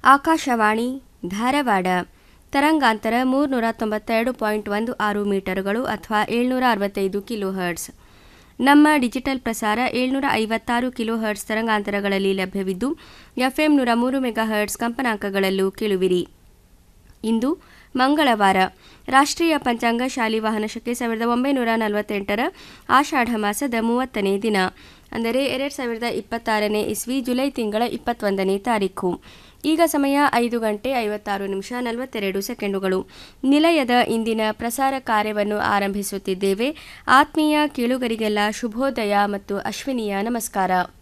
ಆಕಾಶವಾಣಿ ಧಾರವಾಡ ತರಂಗಾಂತರ ಮೂರುನೂರ ತೊಂಬತ್ತೆರಡು ಪಾಯಿಂಟ್ ಒಂದು ಆರು ಮೀಟರುಗಳು ಅಥವಾ ಏಳ್ನೂರ ಅರವತ್ತೈದು ಕಿಲೋ ಹರ್ಟ್ಸ್ ನಮ್ಮ ಡಿಜಿಟಲ್ ಪ್ರಸಾರ ಏಳ್ನೂರ ಐವತ್ತಾರು ಕಿಲೋ ಹರ್ಟ್ಸ್ ತರಂಗಾಂತರಗಳಲ್ಲಿ ಲಭ್ಯವಿದ್ದು ಎಫ್ಎಂ ನೂರ ಮೂರು ಮೆಗಾ ಹರ್ಟ್ಸ್ ಕಂಪನಾಂಕಗಳಲ್ಲೂ ಕೇಳುವಿರಿ ಇಂದು ಮಂಗಳವಾರ ರಾಷ್ಟ್ರೀಯ ಪಂಚಾಂಗ ಶಾಲಿವಾಹನ ಶಕೆ ಸಾವಿರದ ಒಂಬೈನೂರ ನಲವತ್ತೆಂಟರ ಆಷಾಢ ಮಾಸದ ಮೂವತ್ತನೇ ದಿನ ಅಂದರೆ ಎರಡು ಸಾವಿರದ ಇಪ್ಪತ್ತಾರನೇ ಇಸ್ವಿ ಜುಲೈ ತಿಂಗಳ ಇಪ್ಪತ್ತೊಂದನೇ ತಾರೀಖು ಈಗ ಸಮಯ ಐದು ಗಂಟೆ ಐವತ್ತಾರು ನಿಮಿಷ ನಲವತ್ತೆರಡು ಸೆಕೆಂಡುಗಳು ನಿಲಯದ ಇಂದಿನ ಪ್ರಸಾರ ಕಾರ್ಯವನ್ನು ಆರಂಭಿಸುತ್ತಿದ್ದೇವೆ ಆತ್ಮೀಯ ಕೇಳುಗರಿಗೆಲ್ಲ ಶುಭೋದಯ ಮತ್ತು ಅಶ್ವಿನಿಯ ನಮಸ್ಕಾರ